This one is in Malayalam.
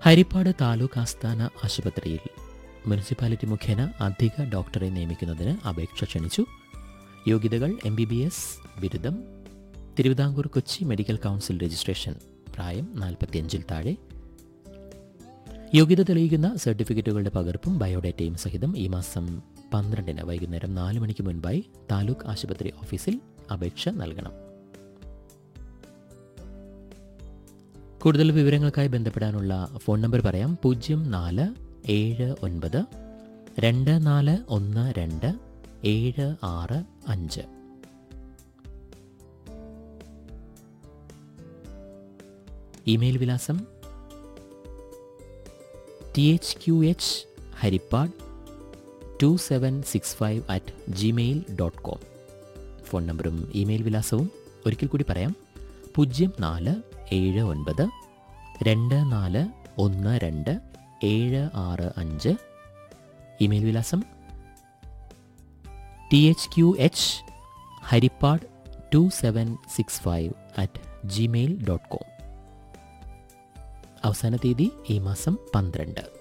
ഹരിപ്പാട് താലൂക്ക് ആസ്ഥാന ആശുപത്രിയിൽ മുനിസിപ്പാലിറ്റി മുഖേന അധിക ഡോക്ടറെ നിയമിക്കുന്നതിന് അപേക്ഷ ക്ഷണിച്ചു യോഗ്യതകൾ എം ബി ബി എസ് ബിരുദം Thiruvithamkoor Kochi medical council registration പ്രായം നാൽപ്പത്തിയഞ്ചിൽ താഴെ യോഗ്യത തെളിയിക്കുന്ന സർട്ടിഫിക്കറ്റുകളുടെ പകർപ്പും ബയോഡേറ്റയും സഹിതം ഈ മാസം പന്ത്രണ്ടിന് വൈകുന്നേരം നാല് മണിക്ക് മുൻപായി താലൂക്ക് ആശുപത്രി ഓഫീസിൽ അപേക്ഷ നൽകണം കൂടുതൽ വിവരങ്ങൾക്കായി ബന്ധപ്പെടാനുള്ള ഫോൺ നമ്പർ പറയാം പൂജ്യം നാല് ഏഴ് ഒൻപത് രണ്ട് നാല് ഒന്ന് രണ്ട് ഏഴ് ആറ് അഞ്ച് ഇമെയിൽ വിലാസം T H Q H Harippad two seven six five at Gmail dot com phone നമ്പറും ഇമെയിൽ വിലാസവും ഒരിക്കൽ കൂടി പറയാം പൂജ്യം നാല് ഏഴ് ഒൻപത് രണ്ട് നാല് ഒന്ന് രണ്ട് ഏഴ് ആറ് അഞ്ച് ഇമെയിൽ വിലാസം T H Q H Harippad two seven six five at Gmail dot com അവസാന തീയതി ഈ മാസം പന്ത്രണ്ട്